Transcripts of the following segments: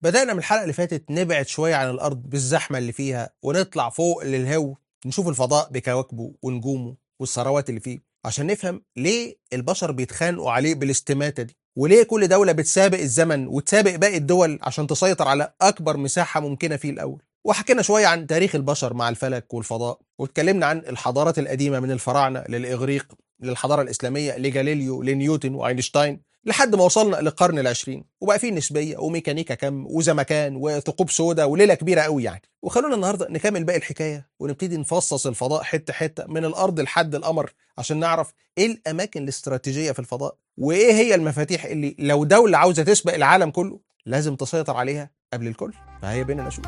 بدأنا من الحلقة اللي فاتت نبعد شوية عن الأرض بالزحمة اللي فيها ونطلع فوق للهو نشوف الفضاء بكواكبه ونجومه والثروات اللي فيه عشان نفهم ليه البشر بيتخانقوا عليه بالاستماتة دي وليه كل دولة بتسابق الزمن وتسابق باقي الدول عشان تسيطر على أكبر مساحة ممكنة فيه الأول وحكينا شوية عن تاريخ البشر مع الفلك والفضاء واتكلمنا عن الحضارات القديمة من الفراعنة للإغريق للحضارة الإسلامية لجاليليو لنيوتن وأينشتاين لحد ما وصلنا للقرن العشرين وبقى فيه نسبية وميكانيكا كم وزمكان وثقوب سوداء وليلة كبيرة قوي يعني وخلونا النهاردة نكمل باقي الحكاية ونبتدي نفصص الفضاء حتة حتة من الأرض لحد القمر عشان نعرف إيه الأماكن الاستراتيجية في الفضاء وإيه هي المفاتيح اللي لو دولة عاوزة تسبق العالم كله لازم تسيطر عليها قبل الكل فهي بينا نشوف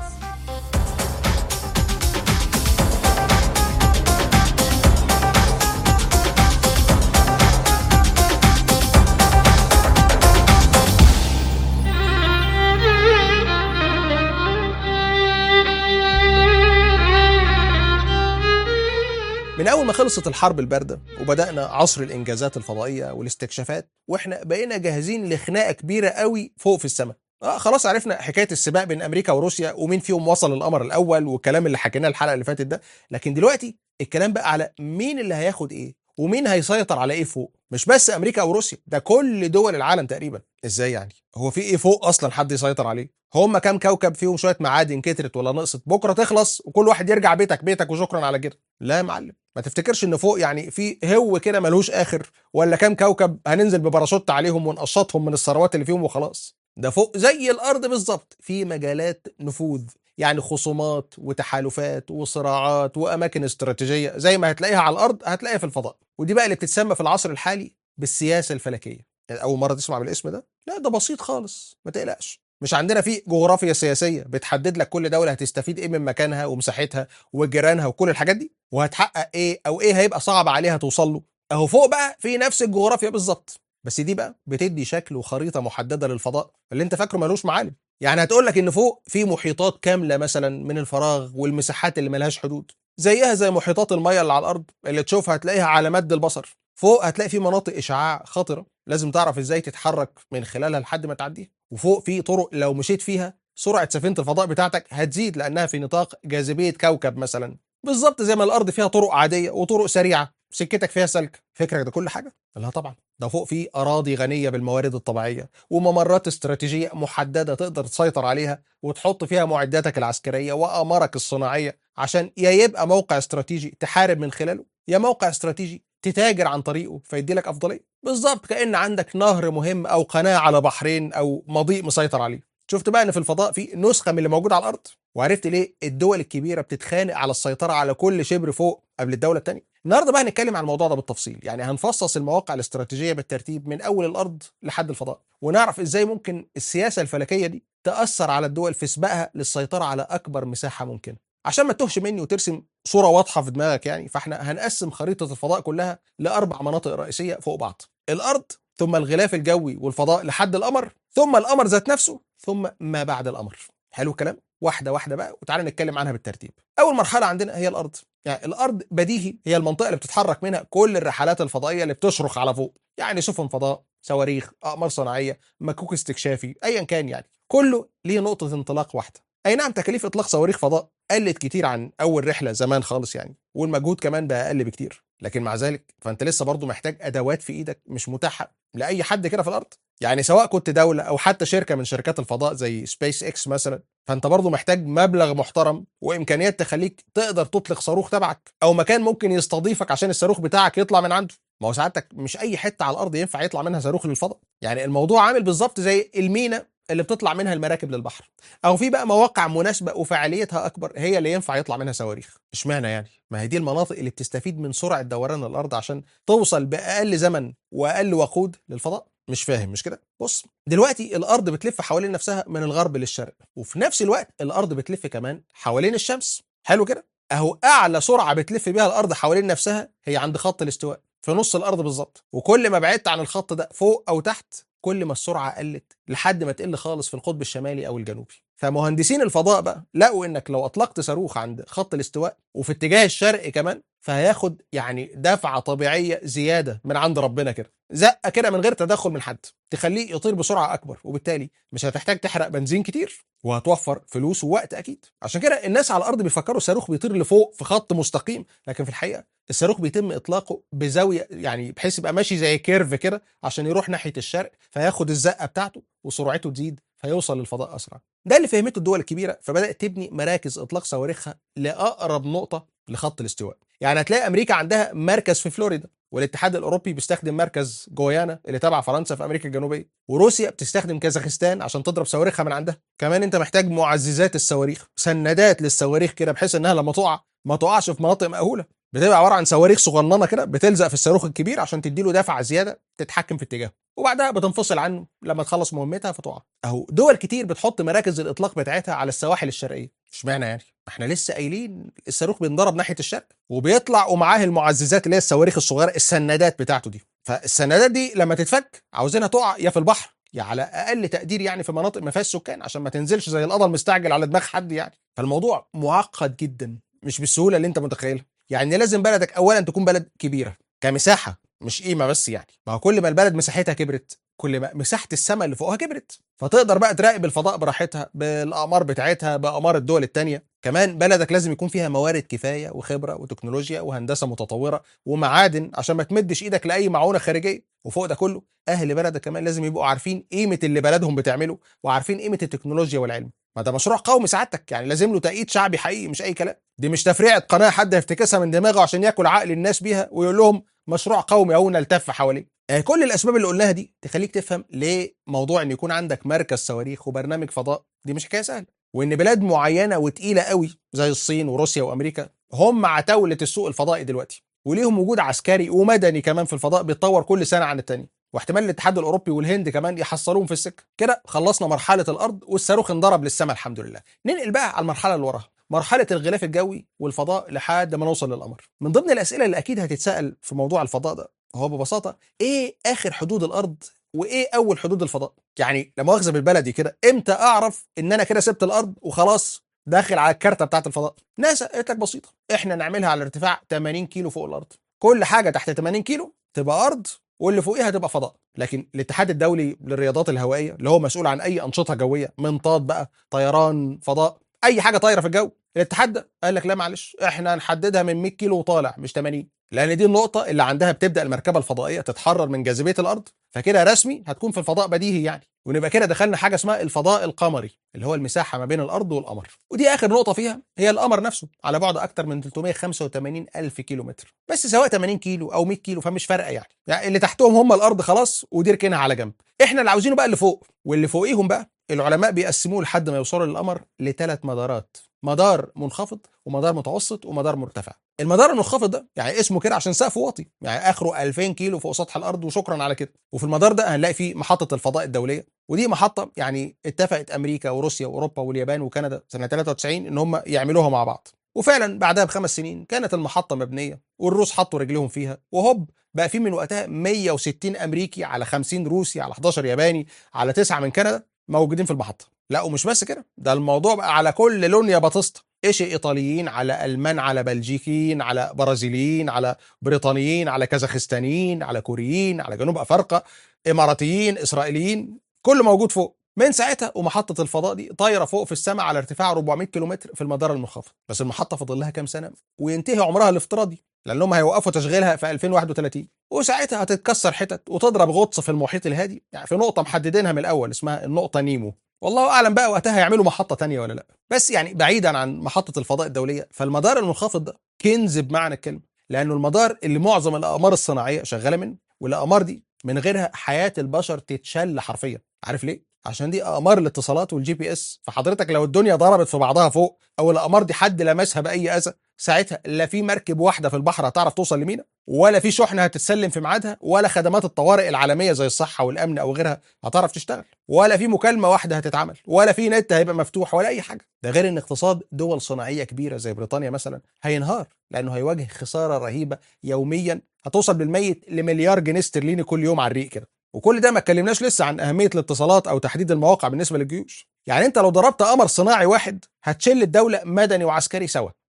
من اول ما خلصت الحرب البارده وبدانا عصر الانجازات الفضائيه والاستكشافات واحنا بقينا جاهزين لخناقه كبيره قوي فوق في السماء اه خلاص عرفنا حكايه السباق بين امريكا وروسيا ومين فيهم وصل القمر الاول والكلام اللي حكيناه الحلقه اللي فاتت ده لكن دلوقتي الكلام بقى على مين اللي هياخد ايه ومين هيسيطر على ايه فوق مش بس امريكا او روسيا ده كل دول العالم تقريبا ازاي يعني هو في ايه فوق اصلا حد يسيطر عليه هم كام كوكب فيهم شويه معادن كترت ولا نقصت بكره تخلص وكل واحد يرجع بيتك بيتك وشكرا على كده لا يا معلم ما تفتكرش ان فوق يعني في هو كده ملوش اخر ولا كام كوكب هننزل بباراشوت عليهم ونقشطهم من الثروات اللي فيهم وخلاص ده فوق زي الارض بالظبط في مجالات نفوذ يعني خصومات وتحالفات وصراعات واماكن استراتيجيه زي ما هتلاقيها على الارض هتلاقيها في الفضاء ودي بقى اللي بتتسمى في العصر الحالي بالسياسه الفلكيه اول مره تسمع بالاسم ده لا ده بسيط خالص ما تقلقش مش عندنا في جغرافيا سياسيه بتحدد لك كل دوله هتستفيد ايه من مكانها ومساحتها وجيرانها وكل الحاجات دي وهتحقق ايه او ايه هيبقى صعب عليها توصل له اهو فوق بقى في نفس الجغرافيا بالظبط بس دي بقى بتدي شكل وخريطه محدده للفضاء اللي انت فاكره ملوش معالم يعني هتقول لك ان فوق في محيطات كامله مثلا من الفراغ والمساحات اللي ملهاش حدود زيها زي محيطات الميه اللي على الارض اللي تشوفها هتلاقيها على مد البصر فوق هتلاقي في مناطق اشعاع خطره لازم تعرف ازاي تتحرك من خلالها لحد ما تعديها وفوق في طرق لو مشيت فيها سرعه سفينه الفضاء بتاعتك هتزيد لانها في نطاق جاذبيه كوكب مثلا بالظبط زي ما الارض فيها طرق عاديه وطرق سريعه سكتك فيها سلك فكرك ده كل حاجه لا طبعا ده فوق في اراضي غنيه بالموارد الطبيعيه وممرات استراتيجيه محدده تقدر تسيطر عليها وتحط فيها معداتك العسكريه واقمارك الصناعيه عشان يا يبقى موقع استراتيجي تحارب من خلاله يا موقع استراتيجي تتاجر عن طريقه فيدي لك افضليه بالظبط كان عندك نهر مهم او قناه على بحرين او مضيق مسيطر عليه شفت بقى ان في الفضاء في نسخه من اللي موجود على الارض وعرفت ليه الدول الكبيره بتتخانق على السيطره على كل شبر فوق قبل الدوله الثانيه النهارده بقى هنتكلم عن الموضوع ده بالتفصيل يعني هنفصص المواقع الاستراتيجيه بالترتيب من اول الارض لحد الفضاء ونعرف ازاي ممكن السياسه الفلكيه دي تاثر على الدول في سباقها للسيطره على اكبر مساحه ممكنه عشان ما تتوهش مني وترسم صوره واضحه في دماغك يعني فاحنا هنقسم خريطه الفضاء كلها لاربع مناطق رئيسيه فوق بعض الارض ثم الغلاف الجوي والفضاء لحد القمر ثم القمر ذات نفسه ثم ما بعد القمر حلو الكلام واحده واحده بقى وتعالى نتكلم عنها بالترتيب اول مرحله عندنا هي الارض يعني الارض بديهي هي المنطقه اللي بتتحرك منها كل الرحلات الفضائيه اللي بتشرخ على فوق يعني سفن فضاء صواريخ اقمار صناعيه مكوك استكشافي ايا كان يعني كله ليه نقطه انطلاق واحده اي نعم تكاليف اطلاق صواريخ فضاء قلت كتير عن اول رحله زمان خالص يعني والمجهود كمان بقى اقل بكتير لكن مع ذلك فانت لسه برضه محتاج ادوات في ايدك مش متاحه لاي حد كده في الارض يعني سواء كنت دوله او حتى شركه من شركات الفضاء زي سبيس اكس مثلا فانت برضه محتاج مبلغ محترم وامكانيات تخليك تقدر تطلق صاروخ تبعك او مكان ممكن يستضيفك عشان الصاروخ بتاعك يطلع من عنده ما هو سعادتك مش اي حته على الارض ينفع يطلع منها صاروخ للفضاء يعني الموضوع عامل بالظبط زي المينا اللي بتطلع منها المراكب للبحر او في بقى مواقع مناسبه وفعاليتها اكبر هي اللي ينفع يطلع منها صواريخ اشمعنى يعني ما هي دي المناطق اللي بتستفيد من سرعه دوران الارض عشان توصل باقل زمن واقل وقود للفضاء مش فاهم مش كده بص دلوقتي الارض بتلف حوالين نفسها من الغرب للشرق وفي نفس الوقت الارض بتلف كمان حوالين الشمس حلو كده اهو اعلى سرعه بتلف بيها الارض حوالين نفسها هي عند خط الاستواء في نص الارض بالظبط وكل ما بعدت عن الخط ده فوق او تحت كل ما السرعه قلت لحد ما تقل خالص في القطب الشمالي او الجنوبي فمهندسين الفضاء بقى لقوا انك لو اطلقت صاروخ عند خط الاستواء وفي اتجاه الشرق كمان فهياخد يعني دفعه طبيعيه زياده من عند ربنا كده زقه كده من غير تدخل من حد تخليه يطير بسرعه اكبر وبالتالي مش هتحتاج تحرق بنزين كتير وهتوفر فلوس ووقت اكيد عشان كده الناس على الارض بيفكروا الصاروخ بيطير لفوق في خط مستقيم لكن في الحقيقه الصاروخ بيتم اطلاقه بزاويه يعني بحيث يبقى ماشي زي كيرف كده عشان يروح ناحيه الشرق فياخد الزقه بتاعته وسرعته تزيد فيوصل للفضاء اسرع ده اللي فهمته الدول الكبيره فبدات تبني مراكز اطلاق صواريخها لاقرب نقطه لخط الاستواء يعني هتلاقي امريكا عندها مركز في فلوريدا والاتحاد الاوروبي بيستخدم مركز جويانا اللي تبع فرنسا في امريكا الجنوبيه وروسيا بتستخدم كازاخستان عشان تضرب صواريخها من عندها كمان انت محتاج معززات الصواريخ سندات للصواريخ كده بحيث انها لما تقع ما تقعش في مناطق مأهوله بتبقى عباره عن صواريخ صغننه كده بتلزق في الصاروخ الكبير عشان تديله دفعه زياده تتحكم في اتجاهه وبعدها بتنفصل عنه لما تخلص مهمتها فتقع اهو دول كتير بتحط مراكز الاطلاق بتاعتها على السواحل الشرقيه اشمعنى يعني احنا لسه قايلين الصاروخ بينضرب ناحيه الشرق وبيطلع ومعاه المعززات اللي هي الصواريخ الصغيره السندات بتاعته دي فالسندات دي لما تتفك عاوزينها تقع يا في البحر يا على اقل تقدير يعني في مناطق ما فيهاش سكان عشان ما تنزلش زي القضا المستعجل على دماغ حد يعني فالموضوع معقد جدا مش بالسهوله اللي انت متخيلها يعني لازم بلدك اولا تكون بلد كبيره كمساحه مش قيمه بس يعني ما هو كل ما البلد مساحتها كبرت كل ما مساحه السماء اللي فوقها كبرت فتقدر بقى تراقب الفضاء براحتها بالاقمار بتاعتها باقمار الدول التانية كمان بلدك لازم يكون فيها موارد كفايه وخبره وتكنولوجيا وهندسه متطوره ومعادن عشان ما تمدش ايدك لاي معونه خارجيه وفوق ده كله اهل بلدك كمان لازم يبقوا عارفين قيمه اللي بلدهم بتعمله وعارفين قيمه التكنولوجيا والعلم ما ده مشروع قومي سعادتك يعني لازم له تأييد شعبي حقيقي مش اي كلام دي مش تفريعه قناه حد يفتكسها من دماغه عشان ياكل عقل الناس بيها ويقول لهم مشروع قومي او نلتف حواليه آه، كل الاسباب اللي قلناها دي تخليك تفهم ليه موضوع ان يكون عندك مركز صواريخ وبرنامج فضاء دي مش حكايه سهله وان بلاد معينه وتقيله قوي زي الصين وروسيا وامريكا هم عتاوله السوق الفضائي دلوقتي وليهم وجود عسكري ومدني كمان في الفضاء بيتطور كل سنه عن التاني واحتمال الاتحاد الاوروبي والهند كمان يحصلوهم في السكه كده خلصنا مرحله الارض والصاروخ انضرب للسماء الحمد لله ننقل بقى على المرحله اللي وراها مرحله الغلاف الجوي والفضاء لحد ما نوصل للقمر من ضمن الاسئله اللي اكيد هتتسال في موضوع الفضاء ده هو ببساطه ايه اخر حدود الارض وايه اول حدود الفضاء يعني لا مؤاخذه بالبلدي كده امتى اعرف ان انا كده سبت الارض وخلاص داخل على الكارته بتاعت الفضاء ناسا قالت لك بسيطه احنا نعملها على ارتفاع 80 كيلو فوق الارض كل حاجه تحت 80 كيلو تبقى ارض واللي فوقيها تبقى فضاء لكن الاتحاد الدولي للرياضات الهوائيه اللي هو مسؤول عن اي انشطه جويه منطاد بقى طيران فضاء اي حاجه طايره في الجو الاتحاد ده قال لك لا معلش احنا هنحددها من 100 كيلو وطالع مش 80 لان دي النقطه اللي عندها بتبدا المركبه الفضائيه تتحرر من جاذبيه الارض فكده رسمي هتكون في الفضاء بديهي يعني ونبقى كده دخلنا حاجه اسمها الفضاء القمري اللي هو المساحه ما بين الارض والقمر ودي اخر نقطه فيها هي القمر نفسه على بعد اكتر من 385 الف كيلو متر بس سواء 80 كيلو او 100 كيلو فمش فارقه يعني يعني اللي تحتهم هم الارض خلاص ودي ركنها على جنب احنا اللي عاوزينه بقى اللي فوق واللي فوقيهم بقى العلماء بيقسموه لحد ما يوصلوا للقمر لثلاث مدارات مدار منخفض ومدار متوسط ومدار مرتفع المدار المنخفض ده يعني اسمه كده عشان سقفه واطي يعني اخره 2000 كيلو فوق سطح الارض وشكرا على كده وفي المدار ده هنلاقي فيه محطه الفضاء الدوليه ودي محطه يعني اتفقت امريكا وروسيا واوروبا واليابان وكندا سنه 93 ان هم يعملوها مع بعض وفعلا بعدها بخمس سنين كانت المحطه مبنيه والروس حطوا رجلهم فيها وهوب بقى في من وقتها 160 امريكي على 50 روسي على 11 ياباني على 9 من كندا موجودين في المحطه لا ومش بس كده ده الموضوع بقى على كل لون يا بطسطه ايش ايطاليين على المان على بلجيكيين على برازيليين على بريطانيين على كازاخستانيين على كوريين على جنوب افريقيا اماراتيين اسرائيليين كله موجود فوق من ساعتها ومحطة الفضاء دي طايرة فوق في السماء على ارتفاع 400 كيلومتر في المدار المنخفض بس المحطة فاضل لها كام سنة وينتهي عمرها الافتراضي لأنهم هيوقفوا تشغيلها في 2031 وساعتها هتتكسر حتت وتضرب غطس في المحيط الهادي يعني في نقطة محددينها من الأول اسمها النقطة نيمو والله اعلم بقى وقتها هيعملوا محطه تانية ولا لا بس يعني بعيدا عن محطه الفضاء الدوليه فالمدار المنخفض ده كنز بمعنى الكلمه لانه المدار اللي معظم الاقمار الصناعيه شغاله منه والاقمار دي من غيرها حياه البشر تتشل حرفيا عارف ليه عشان دي اقمار الاتصالات والجي بي اس فحضرتك لو الدنيا ضربت في بعضها فوق او الاقمار دي حد لمسها باي اذى ساعتها لا في مركب واحده في البحر هتعرف توصل لمينا ولا في شحنه هتتسلم في ميعادها ولا خدمات الطوارئ العالميه زي الصحه والامن او غيرها هتعرف تشتغل ولا في مكالمه واحده هتتعمل ولا في نت هيبقى مفتوح ولا اي حاجه ده غير ان اقتصاد دول صناعيه كبيره زي بريطانيا مثلا هينهار لانه هيواجه خساره رهيبه يوميا هتوصل بالميت لمليار جنيه استرليني كل يوم على الريق كده وكل ده ما اتكلمناش لسه عن اهميه الاتصالات او تحديد المواقع بالنسبه للجيوش يعني انت لو ضربت قمر صناعي واحد هتشل الدوله مدني وعسكري سوا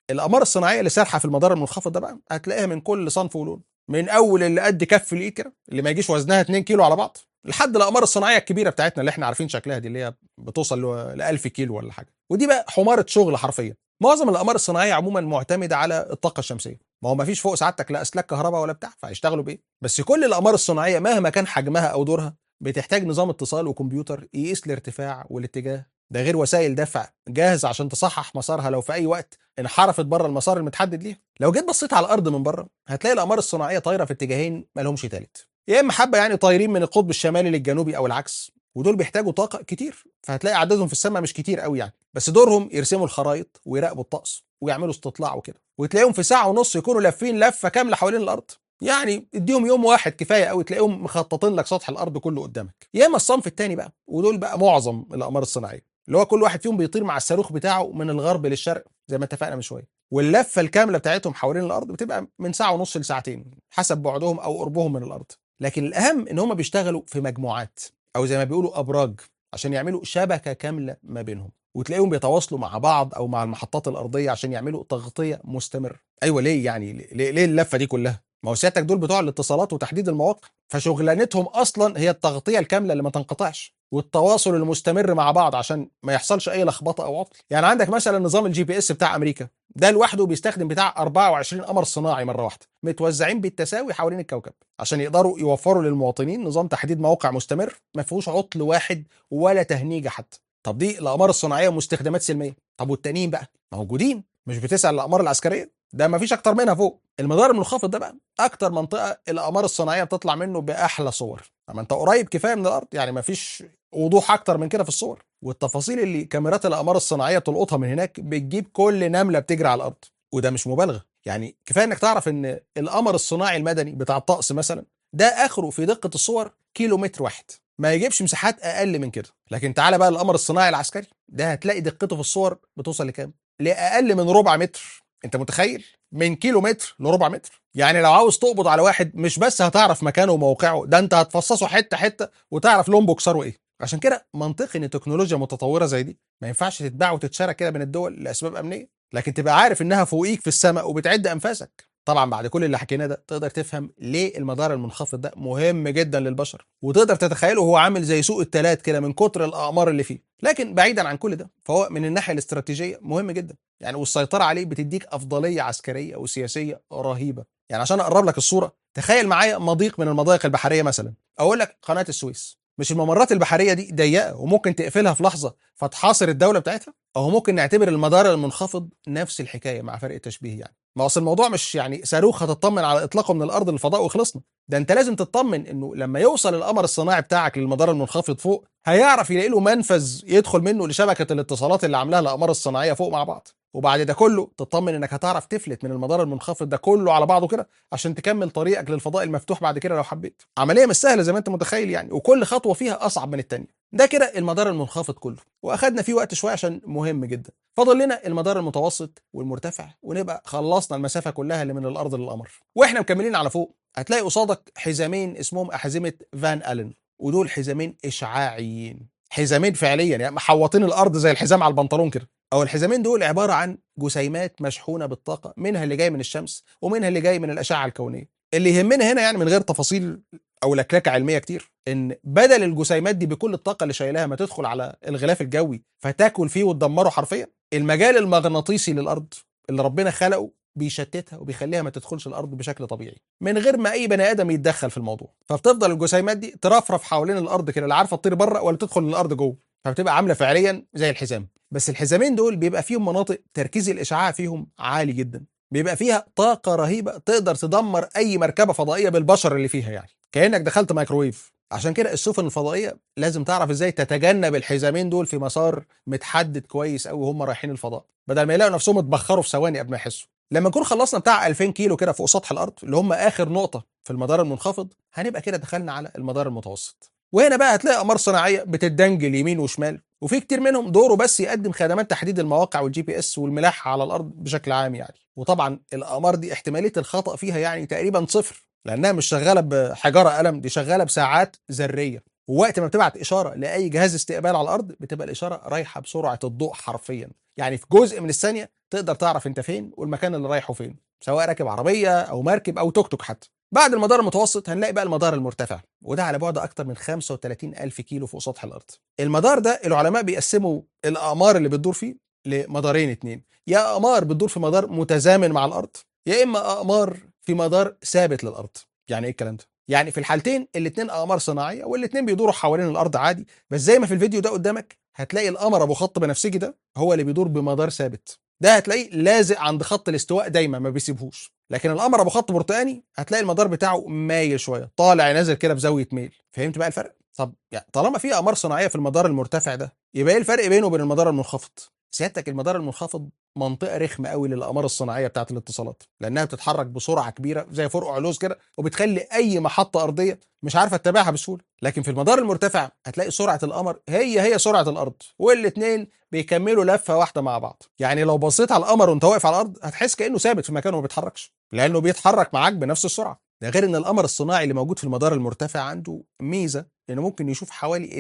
الاقمار الصناعيه اللي سارحه في المدار المنخفض ده بقى هتلاقيها من كل صنف ولون من اول اللي قد كف الايد كده اللي ما يجيش وزنها 2 كيلو على بعض لحد الاقمار الصناعيه الكبيره بتاعتنا اللي احنا عارفين شكلها دي اللي هي بتوصل ل 1000 كيلو ولا حاجه ودي بقى حماره شغل حرفيا معظم الاقمار الصناعيه عموما معتمده على الطاقه الشمسيه ما هو ما فيش فوق سعادتك لا اسلاك كهرباء ولا بتاع فهيشتغلوا بايه بس كل الاقمار الصناعيه مهما كان حجمها او دورها بتحتاج نظام اتصال وكمبيوتر يقيس الارتفاع والاتجاه ده غير وسائل دفع جاهزه عشان تصحح مسارها لو في اي وقت انحرفت بره المسار المتحدد ليها لو جيت بصيت على الارض من بره هتلاقي الاقمار الصناعيه طايره في اتجاهين ما لهمش تالت يا اما حبه يعني طايرين من القطب الشمالي للجنوبي او العكس ودول بيحتاجوا طاقه كتير فهتلاقي عددهم في السماء مش كتير قوي يعني بس دورهم يرسموا الخرائط ويراقبوا الطقس ويعملوا استطلاع وكده وتلاقيهم في ساعه ونص يكونوا لافين لفه كامله حوالين الارض يعني اديهم يوم واحد كفايه قوي تلاقيهم مخططين لك سطح الارض كله قدامك يا اما الصنف الثاني بقى ودول بقى معظم الاقمار الصناعيه اللي هو كل واحد فيهم بيطير مع الصاروخ بتاعه من الغرب للشرق زي ما اتفقنا من شويه واللفه الكامله بتاعتهم حوالين الارض بتبقى من ساعه ونص لساعتين حسب بعدهم او قربهم من الارض لكن الاهم ان هم بيشتغلوا في مجموعات او زي ما بيقولوا ابراج عشان يعملوا شبكه كامله ما بينهم وتلاقيهم بيتواصلوا مع بعض او مع المحطات الارضيه عشان يعملوا تغطيه مستمره ايوه ليه يعني ليه, ليه اللفه دي كلها ما هو سيادتك دول بتوع الاتصالات وتحديد المواقع فشغلانتهم اصلا هي التغطيه الكامله اللي ما تنقطعش والتواصل المستمر مع بعض عشان ما يحصلش اي لخبطه او عطل يعني عندك مثلا نظام الجي بي اس بتاع امريكا ده لوحده بيستخدم بتاع 24 قمر صناعي مره واحده متوزعين بالتساوي حوالين الكوكب عشان يقدروا يوفروا للمواطنين نظام تحديد موقع مستمر ما فيهوش عطل واحد ولا تهنيجه حتى طب دي الاقمار الصناعيه مستخدمات سلميه طب والتانيين بقى موجودين مش بتسال الاقمار العسكريه ده ما فيش اكتر منها فوق المدار المنخفض ده بقى اكتر منطقه الاقمار الصناعيه بتطلع منه باحلى صور اما انت قريب كفايه من الارض يعني ما فيش وضوح اكتر من كده في الصور والتفاصيل اللي كاميرات الاقمار الصناعيه تلقطها من هناك بتجيب كل نمله بتجري على الارض وده مش مبالغه يعني كفايه انك تعرف ان القمر الصناعي المدني بتاع الطقس مثلا ده اخره في دقه الصور كيلو متر واحد ما يجيبش مساحات اقل من كده لكن تعالى بقى القمر الصناعي العسكري ده هتلاقي دقته في الصور بتوصل لكام لاقل من ربع متر انت متخيل من كيلو متر لربع متر يعني لو عاوز تقبض على واحد مش بس هتعرف مكانه وموقعه ده انت هتفصصه حته حته وتعرف لون بوكسره ايه عشان كده منطقي ان تكنولوجيا متطوره زي دي ما ينفعش تتباع وتتشارى كده بين الدول لاسباب امنيه لكن تبقى عارف انها فوقيك في السماء وبتعد انفاسك طبعا بعد كل اللي حكيناه ده تقدر تفهم ليه المدار المنخفض ده مهم جدا للبشر وتقدر تتخيله هو عامل زي سوق التلات كده من كتر الاقمار اللي فيه لكن بعيدا عن كل ده فهو من الناحيه الاستراتيجيه مهم جدا يعني والسيطره عليه بتديك افضليه عسكريه وسياسيه رهيبه يعني عشان اقرب لك الصوره تخيل معايا مضيق من المضايق البحريه مثلا اقول لك قناه السويس مش الممرات البحريه دي ضيقه وممكن تقفلها في لحظه فتحاصر الدوله بتاعتها او ممكن نعتبر المدار المنخفض نفس الحكايه مع فرق التشبيه يعني ما اصل الموضوع مش يعني صاروخ هتطمن على اطلاقه من الارض للفضاء وخلصنا ده انت لازم تطمن انه لما يوصل القمر الصناعي بتاعك للمدار المنخفض فوق هيعرف يلاقي له منفذ يدخل منه لشبكه الاتصالات اللي عاملاها الاقمار الصناعيه فوق مع بعض وبعد ده كله تطمن انك هتعرف تفلت من المدار المنخفض ده كله على بعضه كده عشان تكمل طريقك للفضاء المفتوح بعد كده لو حبيت عمليه مش سهله زي ما انت متخيل يعني وكل خطوه فيها اصعب من الثانيه ده كده المدار المنخفض كله واخدنا فيه وقت شويه عشان مهم جدا فاضل لنا المدار المتوسط والمرتفع ونبقى خلصنا المسافه كلها اللي من الارض للقمر واحنا مكملين على فوق هتلاقي قصادك حزامين اسمهم احزمه فان الين ودول حزامين اشعاعيين حزامين فعليا يعني محوطين الارض زي الحزام على البنطلون كده او الحزامين دول عباره عن جسيمات مشحونه بالطاقه منها اللي جاي من الشمس ومنها اللي جاي من الاشعه الكونيه اللي يهمنا هنا يعني من غير تفاصيل او لكلكه علميه كتير ان بدل الجسيمات دي بكل الطاقه اللي شايلاها ما تدخل على الغلاف الجوي فتاكل فيه وتدمره حرفيا المجال المغناطيسي للارض اللي ربنا خلقه بيشتتها وبيخليها ما تدخلش الارض بشكل طبيعي من غير ما اي بني ادم يتدخل في الموضوع فبتفضل الجسيمات دي ترفرف حوالين الارض كده لا عارفه تطير بره ولا تدخل الارض جوه فبتبقى عامله فعليا زي الحزام بس الحزامين دول بيبقى فيهم مناطق تركيز الاشعاع فيهم عالي جدا بيبقى فيها طاقه رهيبه تقدر تدمر اي مركبه فضائيه بالبشر اللي فيها يعني كانك دخلت مايكرويف عشان كده السفن الفضائيه لازم تعرف ازاي تتجنب الحزامين دول في مسار متحدد كويس قوي وهم رايحين الفضاء بدل ما يلاقوا نفسهم اتبخروا في ثواني قبل ما يحسوا لما نكون خلصنا بتاع 2000 كيلو كده فوق سطح الارض اللي هم اخر نقطه في المدار المنخفض هنبقى كده دخلنا على المدار المتوسط وهنا بقى هتلاقي اقمار صناعيه بتدنجل يمين وشمال وفي كتير منهم دوره بس يقدم خدمات تحديد المواقع والجي بي اس والملاحه على الارض بشكل عام يعني وطبعا الاقمار دي احتماليه الخطا فيها يعني تقريبا صفر لانها مش شغاله بحجاره قلم دي شغاله بساعات ذريه ووقت ما بتبعت اشاره لاي جهاز استقبال على الارض بتبقى الاشاره رايحه بسرعه الضوء حرفيا يعني في جزء من الثانيه تقدر تعرف انت فين والمكان اللي رايحه فين سواء راكب عربيه او مركب او توك توك حتى بعد المدار المتوسط هنلاقي بقى المدار المرتفع وده على بعد اكتر من 35 الف كيلو فوق سطح الارض المدار ده العلماء بيقسموا الاقمار اللي بتدور فيه لمدارين اتنين يا اقمار بتدور في مدار متزامن مع الارض يا اما اقمار في مدار ثابت للارض يعني ايه الكلام ده يعني في الحالتين الاثنين اقمار صناعيه والاثنين بيدوروا حوالين الارض عادي بس زي ما في الفيديو ده قدامك هتلاقي القمر ابو خط بنفسجي ده هو اللي بيدور بمدار ثابت ده هتلاقيه لازق عند خط الاستواء دايما ما بيسيبهوش لكن القمر ابو خط برتقاني هتلاقي المدار بتاعه مايل شويه طالع نازل كده بزاويه ميل فهمت بقى الفرق طب يعني طالما في اقمار صناعيه في المدار المرتفع ده يبقى ايه الفرق بينه وبين المدار المنخفض سيادتك المدار المنخفض منطقه رخمه قوي للاقمار الصناعيه بتاعه الاتصالات لانها بتتحرك بسرعه كبيره زي فرق علوز كده وبتخلي اي محطه ارضيه مش عارفه تتابعها بسهوله لكن في المدار المرتفع هتلاقي سرعه القمر هي هي سرعه الارض والاثنين بيكملوا لفه واحده مع بعض يعني لو بصيت على القمر وانت واقف على الارض هتحس كانه ثابت في مكانه وما بيتحركش لانه بيتحرك معاك بنفس السرعه ده غير ان القمر الصناعي اللي موجود في المدار المرتفع عنده ميزه انه ممكن يشوف حوالي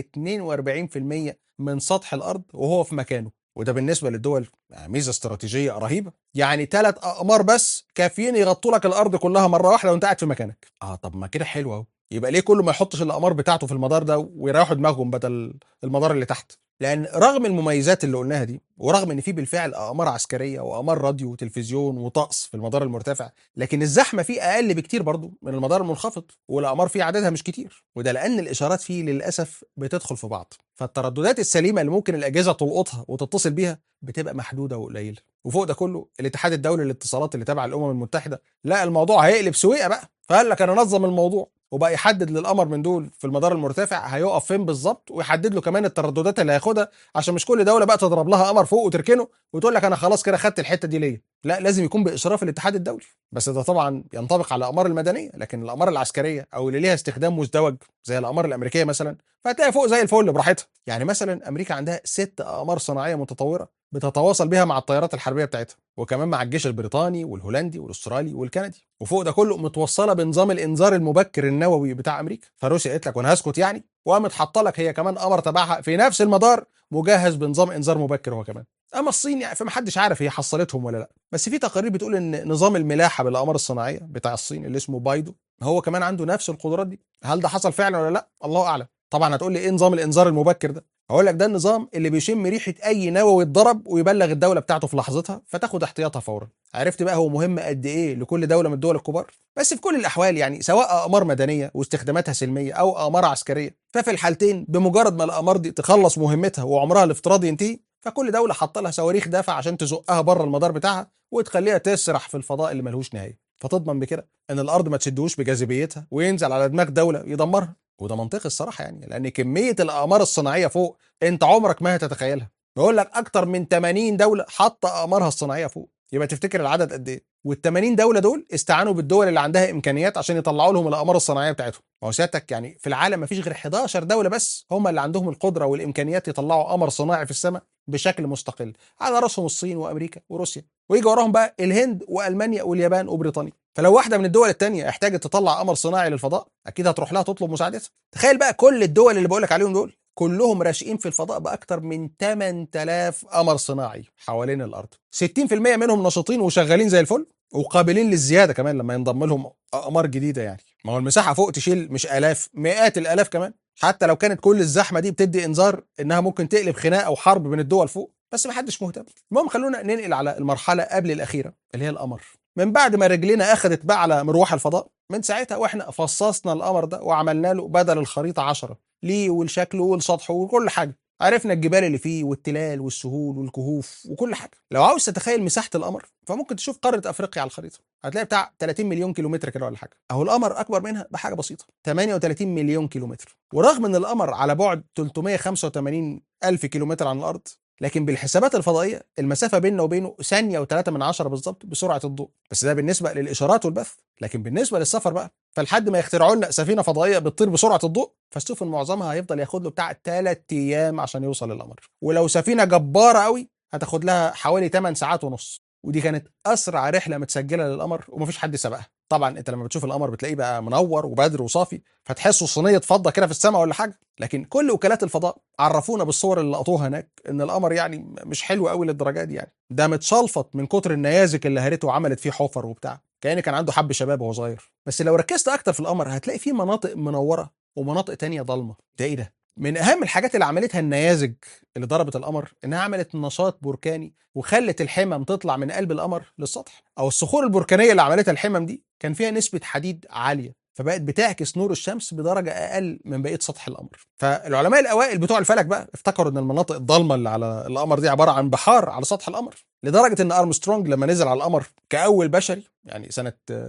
42% من سطح الارض وهو في مكانه وده بالنسبه للدول ميزه استراتيجيه رهيبه يعني ثلاث اقمار بس كافيين يغطوا لك الارض كلها مره واحده وانت قاعد في مكانك اه طب ما كده حلو اهو يبقى ليه كله ما يحطش الاقمار بتاعته في المدار ده ويريحوا دماغهم بدل المدار اللي تحت لان رغم المميزات اللي قلناها دي ورغم ان في بالفعل اقمار عسكريه واقمار راديو وتلفزيون وطقس في المدار المرتفع لكن الزحمه فيه اقل بكتير برضه من المدار المنخفض والاقمار فيه عددها مش كتير وده لان الاشارات فيه للاسف بتدخل في بعض فالترددات السليمه اللي ممكن الاجهزه تلقطها وتتصل بيها بتبقى محدوده وقليله وفوق ده كله الاتحاد الدولي للاتصالات اللي تابع الامم المتحده لا الموضوع هيقلب سويقه بقى فقال لك انا انظم الموضوع وبقى يحدد للقمر من دول في المدار المرتفع هيقف فين بالظبط ويحدد له كمان الترددات اللي هياخدها عشان مش كل دوله بقى تضرب لها قمر فوق وتركنه وتقول لك انا خلاص كده خدت الحته دي ليا لا لازم يكون باشراف الاتحاد الدولي بس ده طبعا ينطبق على الاقمار المدنيه لكن الاقمار العسكريه او اللي ليها استخدام مزدوج زي الاقمار الامريكيه مثلا فهتلاقي فوق زي الفل براحتها يعني مثلا امريكا عندها ست اقمار صناعيه متطوره بتتواصل بها مع الطيارات الحربيه بتاعتها وكمان مع الجيش البريطاني والهولندي والاسترالي والكندي وفوق ده كله متوصله بنظام الانذار المبكر النووي بتاع امريكا فروسيا قالت لك وانا هسكت يعني وقامت حاطه لك هي كمان قمر تبعها في نفس المدار مجهز بنظام انذار مبكر هو كمان اما الصين يعني فمحدش عارف هي حصلتهم ولا لا بس في تقارير بتقول ان نظام الملاحه بالاقمار الصناعيه بتاع الصين اللي اسمه بايدو هو كمان عنده نفس القدرات دي هل ده حصل فعلا ولا لا الله اعلم طبعا هتقول لي ايه نظام الانذار المبكر ده هقول لك ده النظام اللي بيشم ريحه اي نووي اتضرب ويبلغ الدوله بتاعته في لحظتها فتاخد احتياطها فورا عرفت بقى هو مهم قد ايه لكل دوله من الدول الكبار بس في كل الاحوال يعني سواء اقمار مدنيه واستخداماتها سلميه او اقمار عسكريه ففي الحالتين بمجرد ما الاقمار دي تخلص مهمتها وعمرها الافتراضي ينتهي فكل دوله حاطه لها صواريخ دافع عشان تزقها بره المدار بتاعها وتخليها تسرح في الفضاء اللي ملهوش نهايه فتضمن بكده ان الارض ما تشدهوش بجاذبيتها وينزل على دماغ دوله يدمرها وده منطقي الصراحه يعني لان كميه الاقمار الصناعيه فوق انت عمرك ما هتتخيلها بقول لك اكتر من 80 دوله حاطه اقمارها الصناعيه فوق يبقى تفتكر العدد قد ايه وال 80 دوله دول استعانوا بالدول اللي عندها امكانيات عشان يطلعوا لهم الاقمار الصناعيه بتاعتهم ما هو سيادتك يعني في العالم ما فيش غير 11 دوله بس هم اللي عندهم القدره والامكانيات يطلعوا قمر صناعي في السماء بشكل مستقل على راسهم الصين وامريكا وروسيا ويجي وراهم بقى الهند والمانيا واليابان وبريطانيا فلو واحده من الدول الثانيه احتاجت تطلع قمر صناعي للفضاء اكيد هتروح لها تطلب مساعدتها تخيل بقى كل الدول اللي بقول لك عليهم دول كلهم راشقين في الفضاء باكتر من 8000 قمر صناعي حوالين الارض 60% منهم نشيطين وشغالين زي الفل وقابلين للزياده كمان لما ينضم لهم اقمار جديده يعني ما هو المساحه فوق تشيل مش الاف مئات الالاف كمان حتى لو كانت كل الزحمه دي بتدي انذار انها ممكن تقلب خناقه او حرب بين الدول فوق بس محدش مهتم المهم خلونا ننقل على المرحله قبل الاخيره اللي هي القمر من بعد ما رجلنا اخذت بقى على مروح الفضاء من ساعتها واحنا فصصنا القمر ده وعملنا له بدل الخريطه 10 ليه ولشكله ولسطحه وكل حاجه عرفنا الجبال اللي فيه والتلال والسهول والكهوف وكل حاجه لو عاوز تتخيل مساحه القمر فممكن تشوف قاره افريقيا على الخريطه هتلاقي بتاع 30 مليون كيلومتر كده ولا حاجه اهو القمر اكبر منها بحاجه بسيطه 38 مليون كيلومتر ورغم ان القمر على بعد 385 الف كيلومتر عن الارض لكن بالحسابات الفضائيه المسافه بيننا وبينه ثانيه وثلاثة من عشرة بالظبط بسرعه الضوء بس ده بالنسبه للاشارات والبث لكن بالنسبه للسفر بقى فلحد ما يخترعوا لنا سفينه فضائيه بتطير بسرعه الضوء فالسفن معظمها هيفضل ياخد له بتاع 3 ايام عشان يوصل للقمر ولو سفينه جباره قوي هتاخد لها حوالي 8 ساعات ونص ودي كانت اسرع رحله متسجله للقمر ومفيش حد سبقها طبعا انت لما بتشوف القمر بتلاقيه بقى منور وبدر وصافي فتحسه صينيه فضه كده في السماء ولا حاجه لكن كل وكالات الفضاء عرفونا بالصور اللي لقطوها هناك ان القمر يعني مش حلو قوي للدرجه دي يعني ده متشلفط من كتر النيازك اللي هرته وعملت فيه حفر وبتاع كان كان عنده حب شباب وهو صغير بس لو ركزت اكتر في القمر هتلاقي فيه مناطق منوره ومناطق تانية ضلمه ده ايه ده من اهم الحاجات اللي عملتها النيازج اللي ضربت القمر انها عملت نشاط بركاني وخلت الحمم تطلع من قلب القمر للسطح او الصخور البركانيه اللي عملتها الحمم دي كان فيها نسبه حديد عاليه فبقت بتعكس نور الشمس بدرجه اقل من بقيه سطح القمر فالعلماء الاوائل بتوع الفلك بقى افتكروا ان المناطق الضلمه اللي على القمر دي عباره عن بحار على سطح القمر لدرجه ان ارمسترونج لما نزل على القمر كاول بشري يعني سنه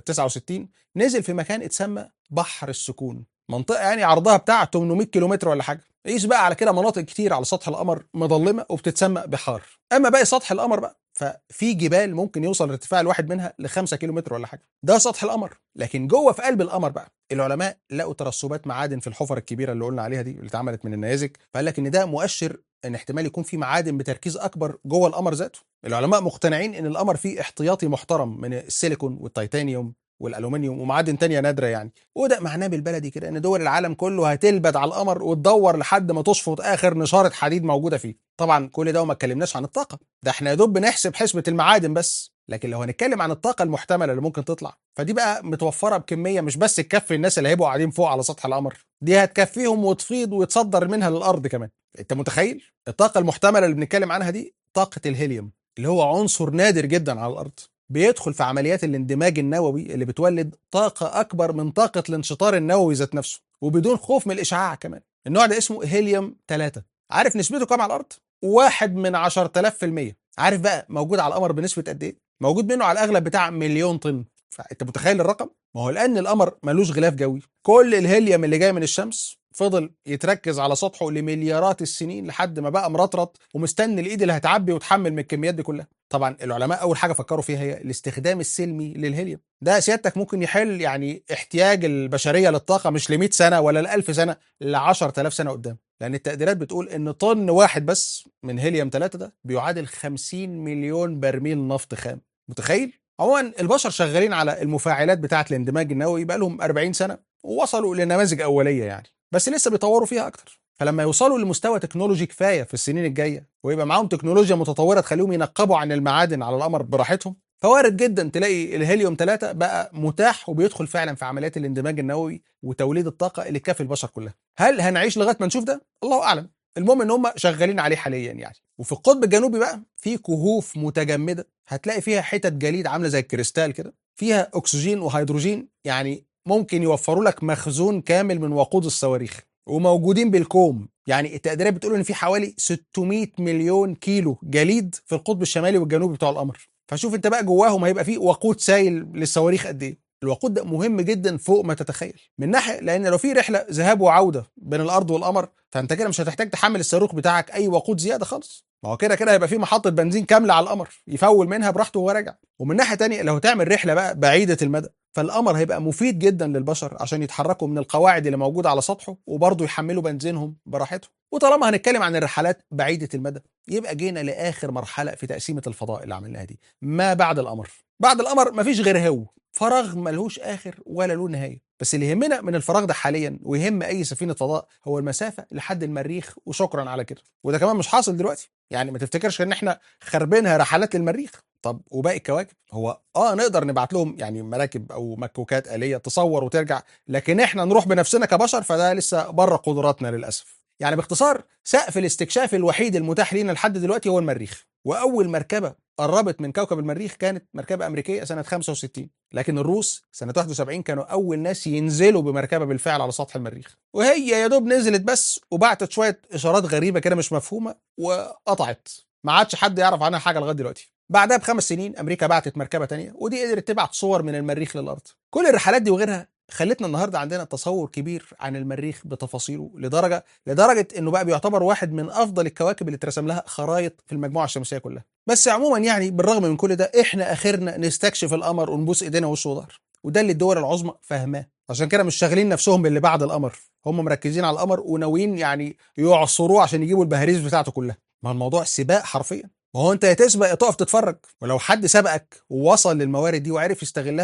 69 نزل في مكان اتسمى بحر السكون منطقه يعني عرضها بتاع 800 كيلومتر ولا حاجه قيس بقى على كده مناطق كتير على سطح القمر مظلمه وبتتسمى بحار اما باقي سطح القمر بقى ففي جبال ممكن يوصل الارتفاع الواحد منها ل 5 كيلومتر ولا حاجه ده سطح القمر لكن جوه في قلب القمر بقى العلماء لقوا ترسبات معادن في الحفر الكبيره اللي قلنا عليها دي اللي اتعملت من النيازك فقال لك ان ده مؤشر ان احتمال يكون في معادن بتركيز اكبر جوه القمر ذاته العلماء مقتنعين ان القمر فيه احتياطي محترم من السيليكون والتيتانيوم والالومنيوم ومعادن تانية نادره يعني وده معناه بالبلدي كده ان دول العالم كله هتلبد على القمر وتدور لحد ما تشفط اخر نشاره حديد موجوده فيه طبعا كل ده وما اتكلمناش عن الطاقه ده احنا يا دوب بنحسب حسبه المعادن بس لكن لو هنتكلم عن الطاقه المحتمله اللي ممكن تطلع فدي بقى متوفره بكميه مش بس تكفي الناس اللي هيبقوا قاعدين فوق على سطح القمر دي هتكفيهم وتفيض وتصدر منها للارض كمان انت متخيل الطاقه المحتمله اللي بنتكلم عنها دي طاقه الهيليوم اللي هو عنصر نادر جدا على الارض بيدخل في عمليات الاندماج النووي اللي بتولد طاقة أكبر من طاقة الانشطار النووي ذات نفسه وبدون خوف من الإشعاع كمان النوع ده اسمه هيليوم 3 عارف نسبته كام على الأرض؟ واحد من 10000 في المية عارف بقى موجود على القمر بنسبة قد إيه؟ موجود منه على الأغلب بتاع مليون طن فأنت متخيل الرقم؟ ما هو لأن القمر ملوش غلاف جوي كل الهيليوم اللي جاي من الشمس فضل يتركز على سطحه لمليارات السنين لحد ما بقى مرطرط ومستني الايد اللي هتعبي وتحمل من الكميات دي كلها طبعا العلماء اول حاجه فكروا فيها هي الاستخدام السلمي للهيليوم ده سيادتك ممكن يحل يعني احتياج البشريه للطاقه مش ل 100 سنه ولا ل 1000 سنه ل 10000 سنه قدام لان التقديرات بتقول ان طن واحد بس من هيليوم 3 ده بيعادل 50 مليون برميل نفط خام متخيل عموما البشر شغالين على المفاعلات بتاعه الاندماج النووي بقى لهم 40 سنه ووصلوا لنماذج اوليه يعني بس لسه بيطوروا فيها اكتر فلما يوصلوا لمستوى تكنولوجي كفايه في السنين الجايه ويبقى معاهم تكنولوجيا متطوره تخليهم ينقبوا عن المعادن على القمر براحتهم فوارد جدا تلاقي الهيليوم 3 بقى متاح وبيدخل فعلا في عمليات الاندماج النووي وتوليد الطاقه اللي تكفي البشر كلها هل هنعيش لغايه ما نشوف ده الله اعلم المهم ان هم شغالين عليه حاليا يعني وفي القطب الجنوبي بقى في كهوف متجمده هتلاقي فيها حتت جليد عامله زي الكريستال كده فيها اكسجين وهيدروجين يعني ممكن يوفروا لك مخزون كامل من وقود الصواريخ وموجودين بالكوم يعني التقديرات بتقول ان في حوالي 600 مليون كيلو جليد في القطب الشمالي والجنوبي بتوع القمر فشوف انت بقى جواهم هيبقى فيه وقود سائل للصواريخ قد ايه الوقود ده مهم جدا فوق ما تتخيل من ناحيه لان لو في رحله ذهاب وعوده بين الارض والقمر فانت كده مش هتحتاج تحمل الصاروخ بتاعك اي وقود زياده خالص ما هو كده كده هيبقى في محطه بنزين كامله على القمر يفول منها براحته وهو راجع ومن ناحيه تانية لو هتعمل رحله بقى بعيده المدى فالقمر هيبقى مفيد جدا للبشر عشان يتحركوا من القواعد اللي موجوده على سطحه وبرضه يحملوا بنزينهم براحتهم وطالما هنتكلم عن الرحلات بعيده المدى يبقى جينا لاخر مرحله في تقسيمه الفضاء اللي عملناها دي ما بعد القمر بعد القمر مفيش غير هو فراغ ملهوش اخر ولا له نهايه بس اللي يهمنا من الفراغ ده حاليا ويهم اي سفينه فضاء هو المسافه لحد المريخ وشكرا على كده وده كمان مش حاصل دلوقتي يعني ما تفتكرش ان احنا خربينها رحلات للمريخ طب وباقي الكواكب هو اه نقدر نبعت لهم يعني مراكب او مكوكات آلية تصور وترجع لكن احنا نروح بنفسنا كبشر فده لسه بره قدراتنا للاسف يعني باختصار سقف الاستكشاف الوحيد المتاح لينا لحد دلوقتي هو المريخ واول مركبه قربت من كوكب المريخ كانت مركبه امريكيه سنه 65 لكن الروس سنه 71 كانوا اول ناس ينزلوا بمركبه بالفعل على سطح المريخ وهي يا دوب نزلت بس وبعتت شويه اشارات غريبه كده مش مفهومه وقطعت ما عادش حد يعرف عنها حاجه لغايه دلوقتي بعدها بخمس سنين امريكا بعتت مركبه تانية ودي قدرت تبعت صور من المريخ للارض كل الرحلات دي وغيرها خلتنا النهارده عندنا تصور كبير عن المريخ بتفاصيله لدرجه لدرجه انه بقى بيعتبر واحد من افضل الكواكب اللي اترسم لها خرائط في المجموعه الشمسيه كلها بس عموما يعني بالرغم من كل ده احنا اخرنا نستكشف القمر ونبوس ايدينا وش وظهر وده اللي الدول العظمى فاهماه عشان كده مش شاغلين نفسهم باللي بعد القمر هم مركزين على القمر وناويين يعني يعصروه عشان يجيبوا البهاريز بتاعته كلها ما الموضوع سباق حرفيا ما هو انت يا تسبق يا تقف تتفرج ولو حد سبقك ووصل للموارد دي وعرف يستغلها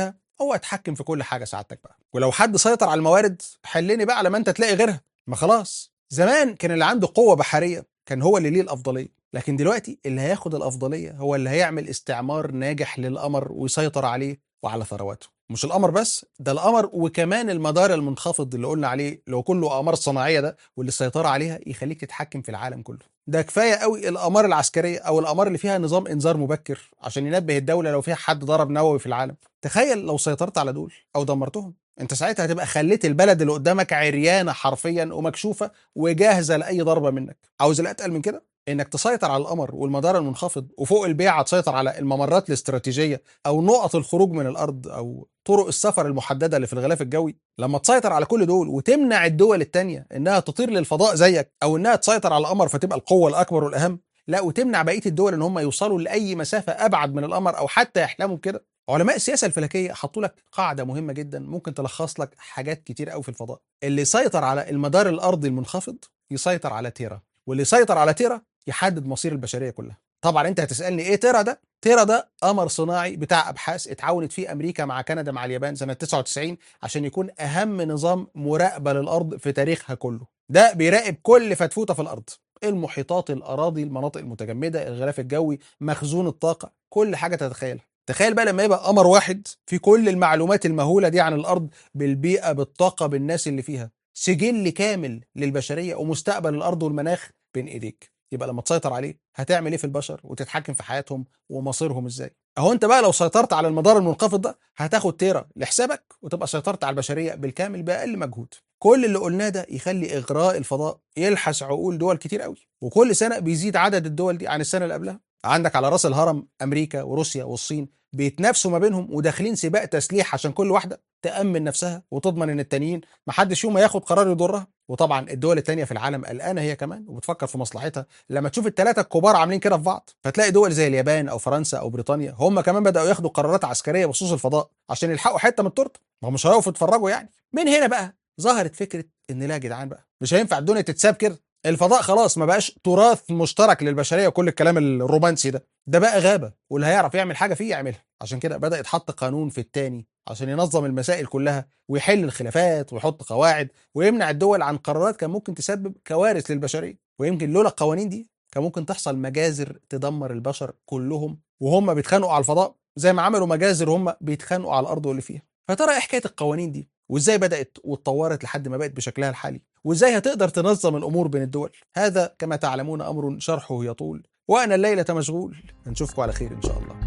هو اتحكم في كل حاجه سعادتك بقى ولو حد سيطر على الموارد حلني بقى لما انت تلاقي غيرها ما خلاص زمان كان اللي عنده قوه بحريه كان هو اللي ليه الافضليه لكن دلوقتي اللي هياخد الافضليه هو اللي هيعمل استعمار ناجح للقمر ويسيطر عليه وعلى ثرواته مش القمر بس ده القمر وكمان المدار المنخفض اللي قلنا عليه لو كله اقمار صناعيه ده واللي السيطره عليها يخليك تتحكم في العالم كله ده كفايه قوي الاقمار العسكريه او الاقمار اللي فيها نظام انذار مبكر عشان ينبه الدوله لو فيها حد ضرب نووي في العالم تخيل لو سيطرت على دول او دمرتهم انت ساعتها هتبقى خليت البلد اللي قدامك عريانه حرفيا ومكشوفه وجاهزه لاي ضربه منك عاوز الاتقل من كده انك تسيطر على القمر والمدار المنخفض وفوق البيعه تسيطر على الممرات الاستراتيجيه او نقط الخروج من الارض او طرق السفر المحدده اللي في الغلاف الجوي لما تسيطر على كل دول وتمنع الدول التانية انها تطير للفضاء زيك او انها تسيطر على القمر فتبقى القوه الاكبر والاهم لا وتمنع بقيه الدول ان هم يوصلوا لاي مسافه ابعد من القمر او حتى يحلموا كده علماء السياسه الفلكيه حطوا لك قاعده مهمه جدا ممكن تلخص لك حاجات كتير قوي في الفضاء اللي يسيطر على المدار الارضي المنخفض يسيطر على تيرا واللي يسيطر على تيرا يحدد مصير البشريه كلها طبعا انت هتسالني ايه تيرا ده تيرا ده قمر صناعي بتاع ابحاث اتعاونت فيه امريكا مع كندا مع اليابان سنه 99 عشان يكون اهم نظام مراقبه للارض في تاريخها كله ده بيراقب كل فتفوته في الارض المحيطات الاراضي المناطق المتجمده الغلاف الجوي مخزون الطاقه كل حاجه تتخيلها تخيل بقى لما يبقى قمر واحد في كل المعلومات المهوله دي عن الارض بالبيئه بالطاقه بالناس اللي فيها سجل كامل للبشريه ومستقبل الارض والمناخ بين ايديك يبقى لما تسيطر عليه هتعمل ايه في البشر وتتحكم في حياتهم ومصيرهم ازاي اهو انت بقى لو سيطرت على المدار المنخفض ده هتاخد تيرا لحسابك وتبقى سيطرت على البشريه بالكامل باقل مجهود كل اللي قلناه ده يخلي اغراء الفضاء يلحس عقول دول كتير قوي وكل سنه بيزيد عدد الدول دي عن السنه اللي قبلها عندك على راس الهرم امريكا وروسيا والصين بيتنافسوا ما بينهم وداخلين سباق تسليح عشان كل واحده تامن نفسها وتضمن ان التانيين محدش فيهم ياخد قرار يضرها وطبعا الدول التانية في العالم قلقانه هي كمان وبتفكر في مصلحتها لما تشوف الثلاثه الكبار عاملين كده في بعض فتلاقي دول زي اليابان او فرنسا او بريطانيا هم كمان بداوا ياخدوا قرارات عسكريه بخصوص الفضاء عشان يلحقوا حته من التورته ما هم مش هيقفوا يتفرجوا يعني من هنا بقى ظهرت فكره ان لا يا جدعان بقى مش هينفع الدنيا تتساب كده الفضاء خلاص ما بقاش تراث مشترك للبشريه وكل الكلام الرومانسي ده ده بقى غابه واللي هيعرف يعمل حاجه فيه يعملها عشان كده بدا يتحط قانون في التاني عشان ينظم المسائل كلها ويحل الخلافات ويحط قواعد ويمنع الدول عن قرارات كان ممكن تسبب كوارث للبشريه ويمكن لولا القوانين دي كان ممكن تحصل مجازر تدمر البشر كلهم وهم بيتخانقوا على الفضاء زي ما عملوا مجازر وهم بيتخانقوا على الارض واللي فيها فترى ايه حكايه القوانين دي وازاي بدات واتطورت لحد ما بقت بشكلها الحالي وازاي هتقدر تنظم الامور بين الدول هذا كما تعلمون امر شرحه يطول وانا الليله مشغول نشوفكم على خير ان شاء الله